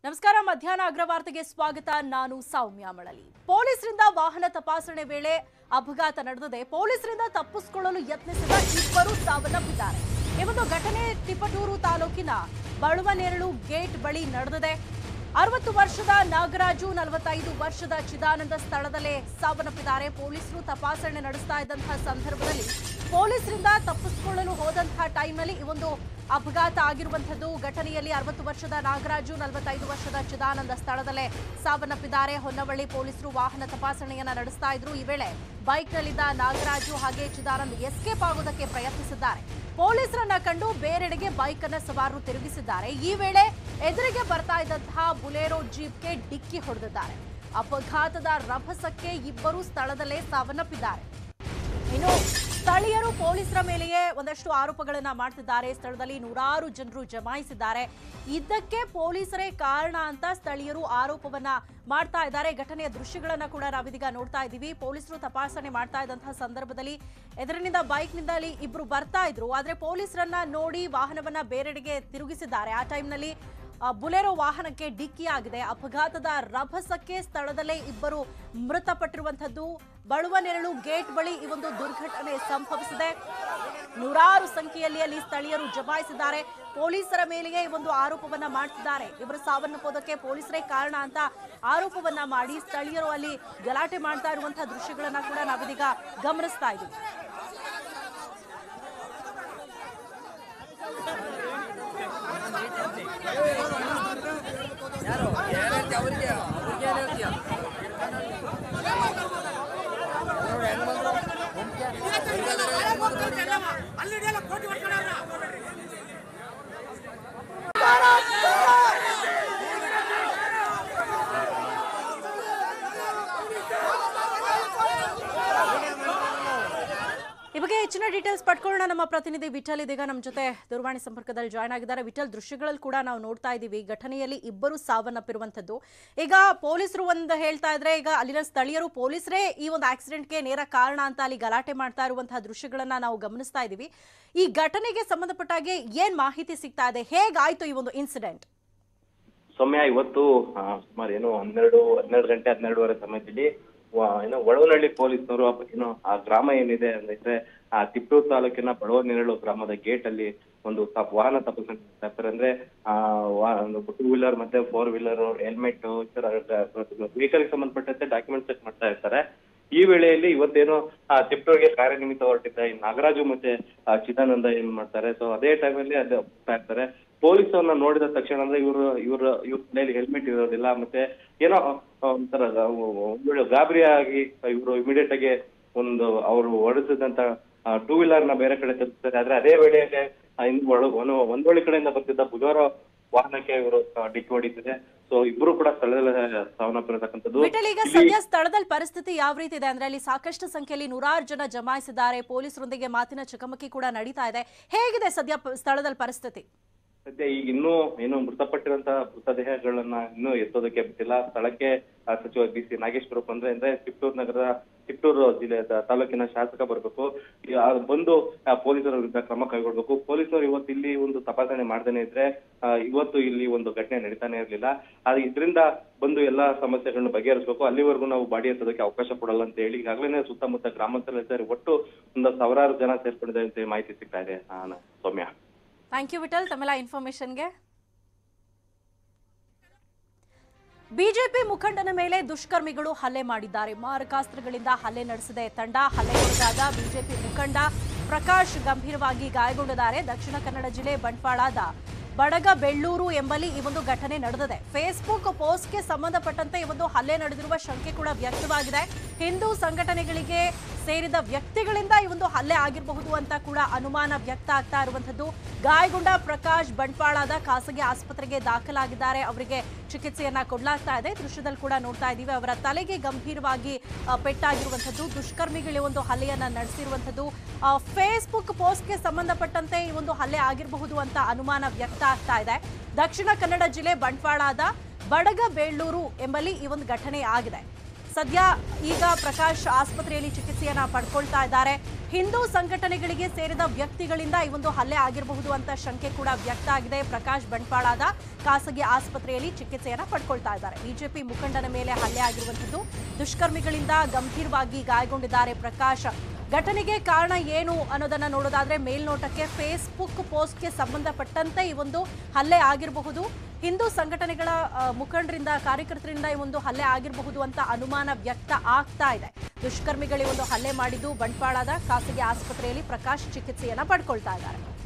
ನಮಸ್ಕಾರ ಮಧ್ಯಾಹ್ನ ಅಗ್ರವಾರ್ತೆಗೆ ಸ್ವಾಗತ ನಾನು ಸೌಮ್ಯ ಮಳಲಿ ಪೊಲೀಸರಿಂದ ವಾಹನ ತಪಾಸಣೆ ವೇಳೆ ಅಪಘಾತ ನಡೆದಿದೆ ಪೊಲೀಸರಿಂದ ತಪ್ಪಿಸಿಕೊಳ್ಳಲು ಯತ್ನಿಸಿದ ಇಬ್ಬರು ಸಾವನ್ನಪ್ಪಿದ್ದಾರೆ ಈ ಒಂದು ಘಟನೆ ತಿಪಟೂರು ತಾಲೂಕಿನ ಬಳುವನೆರಳು ಗೇಟ್ ಬಳಿ ನಡೆದಿದೆ ಅರವತ್ತು ವರ್ಷದ ನಾಗರಾಜು ನಲವತ್ತೈದು ವರ್ಷದ ಚಿದಾನಂದ ಸ್ಥಳದಲ್ಲೇ ಸಾವನ್ನಪ್ಪಿದ್ದಾರೆ ಪೊಲೀಸರು ತಪಾಸಣೆ ನಡೆಸ್ತಾ ಇದ್ದಂತಹ ಸಂದರ್ಭದಲ್ಲಿ ಪೊಲೀಸರಿಂದ ತಪ್ಪಿಸಿಕೊಳ್ಳಲು ಹೋದಂತಹ ಟೈಮ್ನಲ್ಲಿ ಈ ಒಂದು ಅಪಘಾತ ಆಗಿರುವಂತದ್ದು ಘಟನೆಯಲ್ಲಿ ಅರವತ್ತು ವರ್ಷದ ನಾಗರಾಜು ನಲವತ್ತೈದು ವರ್ಷದ ಚಿದಾನಂದ ಸ್ಥಳದಲ್ಲೇ ಸಾವನ್ನಪ್ಪಿದ್ದಾರೆ ಹೊನ್ನವಳ್ಳಿ ಪೊಲೀಸರು ವಾಹನ ತಪಾಸಣೆಯನ್ನ ನಡೆಸ್ತಾ ಇದ್ರು ಈ ವೇಳೆ ಬೈಕ್ನಲ್ಲಿದ್ದ ನಾಗರಾಜು ಹಾಗೆ ಚಿದಾನಂದ್ ಎಸ್ಕೇಪ್ ಆಗೋದಕ್ಕೆ ಪ್ರಯತ್ನಿಸಿದ್ದಾರೆ ಪೊಲೀಸರನ್ನ ಕಂಡು ಬೇರೆಡೆಗೆ ಬೈಕ್ ಅನ್ನ ಸವಾರರು ತಿರುಗಿಸಿದ್ದಾರೆ ಈ ವೇಳೆ ಎದುರಿಗೆ ಬರ್ತಾ ಇದ್ದಂತಹ ಬುಲೆರೋ ಜೀಪ್ಗೆ ಡಿಕ್ಕಿ ಹೊಡೆದಿದ್ದಾರೆ ಅಪಘಾತದ ರಭಸಕ್ಕೆ ಇಬ್ಬರು ಸ್ಥಳದಲ್ಲೇ ಸಾವನ್ನಪ್ಪಿದ್ದಾರೆ ಇನ್ನು ಸ್ಥಳೀಯರು ಪೊಲೀಸರ ಮೇಲೆಯೇ ಒಂದಷ್ಟು ಆರೋಪಗಳನ್ನ ಮಾಡ್ತಿದ್ದಾರೆ ಸ್ಥಳದಲ್ಲಿ ನೂರಾರು ಜನರು ಜಮಾಯಿಸಿದ್ದಾರೆ ಇದಕ್ಕೆ ಪೊಲೀಸರೇ ಕಾರಣ ಅಂತ ಸ್ಥಳೀಯರು ಆರೋಪವನ್ನ ಮಾಡ್ತಾ ಇದ್ದಾರೆ ಘಟನೆಯ ದೃಶ್ಯಗಳನ್ನ ಕೂಡ ನಾವಿದೀಗ ನೋಡ್ತಾ ಇದ್ದೀವಿ ಪೊಲೀಸರು ತಪಾಸಣೆ ಮಾಡ್ತಾ ಇದ್ದಂತಹ ಸಂದರ್ಭದಲ್ಲಿ ಎದುರಿನಿಂದ ಬೈಕ್ನಿಂದಲಿ ಇಬ್ರು ಬರ್ತಾ ಇದ್ರು ಆದ್ರೆ ಪೊಲೀಸರನ್ನ ನೋಡಿ ವಾಹನವನ್ನ ಬೇರೆಡೆಗೆ ತಿರುಗಿಸಿದ್ದಾರೆ ಆ ಟೈಮ್ನಲ್ಲಿ ಆ, ಬುಲೆರೋ ವಾಹನಕ್ಕೆ ಡಿಕ್ಕಿ ಆಗಿದೆ ಅಪಘಾತದ ರಭಸಕ್ಕೆ ಸ್ಥಳದಲ್ಲೇ ಇಬ್ಬರು ಮೃತಪಟ್ಟಿರುವಂತದ್ದು ಬಳುವನೆರಳು ಗೇಟ್ ಬಳಿ ಈ ಒಂದು ದುರ್ಘಟನೆ ಸಂಭವಿಸಿದೆ ನೂರಾರು ಸಂಖ್ಯೆಯಲ್ಲಿ ಅಲ್ಲಿ ಸ್ಥಳೀಯರು ಜಮಾಯಿಸಿದ್ದಾರೆ ಪೊಲೀಸರ ಮೇಲೆಯೇ ಈ ಒಂದು ಆರೋಪವನ್ನ ಮಾಡ್ತಿದ್ದಾರೆ ಇವರು ಸಾವನ್ನಪ್ಪೋದಕ್ಕೆ ಪೊಲೀಸರೇ ಕಾರಣ ಅಂತ ಆರೋಪವನ್ನ ಮಾಡಿ ಸ್ಥಳೀಯರು ಅಲ್ಲಿ ಗಲಾಟೆ ಮಾಡ್ತಾ ಇರುವಂತಹ ದೃಶ್ಯಗಳನ್ನ ಕೂಡ ನಾವಿದೀಗ ಗಮನಿಸ್ತಾ ಇದ್ದೀವಿ ಅವ್ರಿಗೆ ಅವ್ರಿಗೆ ಏನ್ ಹೇಳ್ತೀಯ ನೋಡು ಹೆಂಗ್ ಬಂದ್ರು ಈ ಬಗ್ಗೆ ಹೆಚ್ಚಿನ ಡೀಟೇಲ್ಸ್ ಪಡ್ಕೊಳ್ಳೋಣ ನಮ್ಮ ಪ್ರತಿನಿಧಿ ವಿಠಲ್ ಇದೀಗ ನಮ್ಮ ಜೊತೆ ದೂರವಾಣಿ ಸಂಪರ್ಕದಲ್ಲಿ ಜಾಯ್ನ್ ಆಗಿದ್ದಾರೆ ವಿಠಲ್ ದೃಶ್ಯಗಳಲ್ಲಿ ಕೂಡ ನಾವು ನೋಡ್ತಾ ಇದ್ದೀವಿ ಘಟನೆಯಲ್ಲಿ ಇಬ್ಬರು ಸಾವನ್ನಪ್ಪಿರುವಂತದ್ದು ಈಗ ಪೊಲೀಸರು ಒಂದು ಹೇಳ್ತಾ ಇದ್ರೆ ಈಗ ಅಲ್ಲಿನ ಸ್ಥಳೀಯರು ಪೊಲೀಸರೇ ಈ ಒಂದು ಆಕ್ಸಿಡೆಂಟ್ಗೆ ನೇರ ಕಾರಣ ಅಂತ ಅಲ್ಲಿ ಗಲಾಟೆ ಮಾಡ್ತಾ ಇರುವಂತಹ ದೃಶ್ಯಗಳನ್ನ ನಾವು ಗಮನಿಸ್ತಾ ಇದ್ದೀವಿ ಈ ಘಟನೆಗೆ ಸಂಬಂಧಪಟ್ಟಾಗೆ ಏನ್ ಮಾಹಿತಿ ಸಿಗ್ತಾ ಇದೆ ಹೇಗಾಯ್ತು ಈ ಒಂದು ಇನ್ಸಿಡೆಂಟ್ ಸೌಮ್ಯ ಇವತ್ತು ಆ, ಸುಮಾರು ಏನು ಹನ್ನೆರಡು ಹನ್ನೆರಡು ಗಂಟೆ ಹನ್ನೆರಡುವರೆ ಸಮಯದಲ್ಲಿ ವ- ಏನು ಒಳವನಹಳ್ಳಿ ಪೊಲೀಸ್ನವರು ಅಪ್- ಏನು ಆ ಗ್ರಾಮ ಏನಿದೆ ಅಂದ್ರೆ ಆ ತಿಪ್ಪೂರು ತಾಲೂಕಿನ ಬಡವನೆರಳು ಗ್ರಾಮದ ಗೇಟ್ ಅಲ್ಲಿ ಒಂದು ತಪ್- ವಾಹನ ತಪಾಸಣೆ ಮಾಡ್ತಾರೆ ಅಂದ್ರೆ ಆ ವಾ- ಒಂದು ಟೂ ವೀಲರ್ ಮತ್ತೆ ಫೋರ್ ವೀಲರ್ ಹೆಲ್ಮೆಟ್ ವೆಹಿಕಲ್ ಸಂಬಂಧಪಟ್ಟಂತೆ ಡಾಕ್ಯುಮೆಂಟ್ ಚೆಕ್ ಮಾಡ್ತಾ ಇರ್ತಾರೆ ಈ ವೇಳೆಯಲ್ಲಿ ಇವತ್ತೇನು ಆ ತಿಪ್ಪೂರಿಗೆ ಕಾರ್ಯನಿಮಿತ್ತ ಹೊರಟಿದ್ದ ಈ ನಾಗರಾಜು ಮತ್ತೆ ಆ ಚಿದಾನಂದ ಏನ್ ಮಾಡ್ತಾರೆ ಸೊ ಅದೇ ಟೈಮಲ್ಲಿ ಅದು ಹೋಗ್ತಾ ಇರ್ತಾರೆ ಪೊಲೀಸ್ ಅವ್ರನ್ನ ನೋಡಿದ ತಕ್ಷಣ ಅಂದ್ರೆ ಇವರು ಇವ್ರ ಇವ್ರ ಮನೇಲಿ ಹೆಲ್ಮೆಟ್ ಇರೋದಿಲ್ಲ ಮತ್ತೆ ಏನೋ ಆ, ಒಂಥರ ಒಂದು ಗಾಬರಿ ಆಗಿ ಇವರು ಇಮಿಡಿಯೇಟ್ ಆಗಿ ಒಂದು ಅವರು ಹೊಡೆಸಿದಂತ ಟೂ ವೀಲರ್ ನ ಬೇರೆ ಕಡೆ ತಲುಪಿಸ್ತಾರೆ ಆದ್ರೆ ಅದೇ ವೇಳೆಯಲ್ಲಿ ಆ ಹಿಂದ್ ಒಳ ಒಂದು ಒಂದೊಳ್ಳೆ ಕಡೆಯಿಂದ ಬರ್ತಿದ್ದ ಬುಧವಾರ ವಾಹನಕ್ಕೆ ಇವರು ಡಿಕ್ಕಿ ಹೊಡಿತಿದೆ ಸೊ ಇಬ್ರು ಕೂಡ ಸ್ಥಳದಲ್ಲೇ ಸಾವನ್ನಪ್ಪಿರತಕ್ಕಂಥದ್ದು ವಿಠಲ್ ಈಗ ಇಲ್ಲಿ- ಸದ್ಯ ಸ್ಥಳದಲ್ಲಿ ಪರಿಸ್ಥಿತಿ ಯಾವ ರೀತಿ ಇದೆ ಅಂದ್ರೆ ಅಲ್ಲಿ ಸಾಕಷ್ಟು ಸಂಖ್ಯೆಯಲ್ಲಿ ನೂರಾರು ಜನ ಜಮಾಯಿಸಿದ್ದಾರೆ ಪೊಲೀಸರೊಂದಿಗೆ ಮಾತಿನ ಚಕಮಕಿ ಕೂಡ ನಡೀತಾ ಇದೆ ಹೇಗಿದೆ ಸದ್ಯ ಪ- ಸ್ಥಳದಲ್ಲಿ ಪರಿಸ್ಥಿತಿ ಸದ್ಯ ಈಗ ಇನ್ನೂ ಏನು ಮೃತಪಟ್ಟಿರುವಂತಹ ಮೃತದೇಹಗಳನ್ನ ಇನ್ನೂ ಎತ್ತೋದಕ್ಕೆ ಬಿಟ್ಟಿಲ್ಲ ಸ್ಥಳಕ್ಕೆ ಆ, ಸಚಿವ ಬಿ ಸಿ ನಾಗೇಶ್ವರ ಬಂದ್ರೆ ಅಂದ್ರೆ ತಿಪ್ಟೂರು ನಗರದ ತಿಪ್ಟೂರು ಜಿಲ್ಲೆ ತ- ತಾಲೂಕಿನ ಶಾಸಕ ಬರಬೇಕು ಬಂದು ಆ, ಪೊಲೀಸರ ವಿರುದ್ಧ ಕ್ರಮ ಕೈಗೊಳ್ಬೇಕು ಪೊಲೀಸರು ಇವತ್ತು ಇಲ್ಲಿ ಒಂದು ತಪಾಸಣೆ ಮಾಡ್ದೇನೆ ಇದ್ರೆ ಆ, ಇವತ್ತು ಇಲ್ಲಿ ಒಂದು ಘಟನೆ ನಡೀತಾನೆ ಇರ್ಲಿಲ್ಲ ಆದ್ರೆ ಇದರಿಂದ ಬಂದು ಎಲ್ಲಾ ಸಮಸ್ಯೆಗಳನ್ನ ಬಗೆಹರಿಸಬೇಕು ಅಲ್ಲಿವರೆಗೂ ನಾವು ಬಾಡಿ ಎತ್ತೋದಕ್ಕೆ ಅವಕಾಶ ಕೊಡಲ್ಲ ಅಂತ ಹೇಳಿ ಈಗಾಗಲೇ ಸುತ್ತಮುತ್ತ ಗ್ರಾಮಾಂತರ ಇದ್ದಾರೆ ಒಟ್ಟು ಒಂದು ಸಾವಿರಾರು ಜನ ಸೇರ್ಕೊಂಡಿದ್ದಾರೆ ಅಂತ ಮಾಹಿತಿ ಸಿಗ್ತಾ ಇದೆ ಆ, ಸೌಮ್ಯ ಥ್ಯಾಂಕ್ ಯು ವಿಠಲ್ ತಮ್ಮೆಲ್ಲ ಇನ್ಫಾರ್ಮೇಶನ್ಗೆ ಬಿಜೆಪಿ ಮುಖಂಡನ ಮೇಲೆ ದುಷ್ಕರ್ಮಿಗಳು ಹಲ್ಲೆ ಮಾಡಿದ್ದಾರೆ ಮಾರಕಾಸ್ತ್ರಗಳಿಂದ ಹಲ್ಲೆ ನಡೆಸಿದೆ ತಂಡ ಹಲ್ಲೆಗೊಳಗಾದ ಬಿಜೆಪಿ ಮುಖಂಡ ಪ್ರಕಾಶ್ ಗಂಭೀರವಾಗಿ ಗಾಯಗೊಂಡಿದ್ದಾರೆ ದಕ್ಷಿಣ ಕನ್ನಡ ಜಿಲ್ಲೆ ಬಂಟ್ವಾಳದ ಬಡಗ ಬೆಳ್ಳೂರು ಎಂಬಲ್ಲಿ ಈ ಒಂದು ಘಟನೆ ನಡೆದಿದೆ ಫೇಸ್ಬುಕ್ ಪೋಸ್ಟ್ಗೆ ಸಂಬಂಧಪಟ್ಟಂತೆ ಈ ಒಂದು ಹಲ್ಲೆ ನಡೆದಿರುವ ಶಂಕೆ ಕೂಡ ವ್ಯಕ್ತವಾಗಿದೆ ಹಿಂದೂ ಸಂಘಟನೆಗಳಿಗೆ ಸೇರಿದ ವ್ಯಕ್ತಿಗಳಿಂದ ಈ ಒಂದು ಹಲ್ಲೆ ಆಗಿರಬಹುದು ಅಂತ ಕೂಡ ಅನುಮಾನ ವ್ಯಕ್ತ ಆಗ್ತಾ ಇರುವಂತದ್ದು ಗಾಯಗೊಂಡ ಪ್ರಕಾಶ್ ಬಂಟ್ವಾಳದ ಖಾಸಗಿ ಆಸ್ಪತ್ರೆಗೆ ದಾಖಲಾಗಿದ್ದಾರೆ ಅವರಿಗೆ ಚಿಕಿತ್ಸೆಯನ್ನ ಕೊಡಲಾಗ್ತಾ ಇದೆ ದೃಶ್ಯದಲ್ಲಿ ಕೂಡ ನೋಡ್ತಾ ಇದ್ದೀವಿ ಅವರ ತಲೆಗೆ ಗಂಭೀರವಾಗಿ ಆ, ಪೆಟ್ಟಾಗಿರುವಂತದ್ದು ದುಷ್ಕರ್ಮಿಗಳು ಈ ಒಂದು ಹಲ್ಲೆಯನ್ನ ನಡೆಸಿರುವಂತದ್ದು ಆ, ಫೇಸ್ಬುಕ್ ಪೋಸ್ಟ್ಗೆ ಸಂಬಂಧಪಟ್ಟಂತೆ ಈ ಒಂದು ಹಲ್ಲೆ ಆಗಿರಬಹುದು ಅಂತ ಅನುಮಾನ ವ್ಯಕ್ತ ಆಗ್ತಾ ಇದೆ ದಕ್ಷಿಣ ಕನ್ನಡ ಜಿಲ್ಲೆ ಬಂಟ್ವಾಳದ ಬಡಗ ಬೇಳೂರು ಎಂಬಲ್ಲಿ ಈ ಒಂದು ಘಟನೆ ಆಗಿದೆ ಸದ್ಯ ಈಗ ಪ್ರಕಾಶ್ ಆಸ್ಪತ್ರೆಯಲ್ಲಿ ಚಿಕಿತ್ಸೆಯನ್ನ ಪಡ್ಕೊಳ್ತಾ ಇದ್ದಾರೆ ಹಿಂದೂ ಸಂಘಟನೆಗಳಿಗೆ ಸೇರಿದ ವ್ಯಕ್ತಿಗಳಿಂದ ಈ ಒಂದು ಹಲ್ಲೆ ಆಗಿರಬಹುದು ಅಂತ ಶಂಕೆ ಕೂಡ ವ್ಯಕ್ತ ಆಗಿದೆ ಪ್ರಕಾಶ್ ಬಂಟ್ವಾಳದ ಖಾಸಗಿ ಆಸ್ಪತ್ರೆಯಲ್ಲಿ ಚಿಕಿತ್ಸೆಯನ್ನ ಪಡ್ಕೊಳ್ತಾ ಇದ್ದಾರೆ ಬಿಜೆಪಿ ಮುಖಂಡನ ಮೇಲೆ ಹಲ್ಲೆ ಆಗಿರುವಂತದ್ದು ದುಷ್ಕರ್ಮಿಗಳಿಂದ ಗಂಭೀರವಾಗಿ ಗಾಯಗೊಂಡಿದ್ದಾರೆ ಪ್ರಕಾಶ್ ಘಟನೆಗೆ ಕಾರಣ ಏನು ಅನ್ನೋದನ್ನ ನೋಡೋದಾದ್ರೆ ಮೇಲ್ನೋಟಕ್ಕೆ ಫೇಸ್ಬುಕ್ ಪೋಸ್ಟ್ಗೆ ಸಂಬಂಧಪಟ್ಟಂತೆ ಈ ಒಂದು ಹಲ್ಲೆ ಆಗಿರಬಹುದು ಹಿಂದೂ ಸಂಘಟನೆಗಳ ಆ, ಮುಖಂಡರಿಂದ ಕಾರ್ಯಕರ್ತರಿಂದ ಈ ಒಂದು ಹಲ್ಲೆ ಆಗಿರಬಹುದು ಅಂತ ಅನುಮಾನ ವ್ಯಕ್ತ ಆಗ್ತಾ ಇದೆ ದುಷ್ಕರ್ಮಿಗಳು ಈ ಒಂದು ಹಲ್ಲೆ ಮಾಡಿದ್ದು ಬಂಟ್ವಾಳದ ಖಾಸಗಿ ಆಸ್ಪತ್ರೆಯಲ್ಲಿ ಪ್ರಕಾಶ್ ಚಿಕಿತ್ಸೆಯನ್ನ ಪಡ್ಕೊಳ್ತಾ ಇದ್ದಾರೆ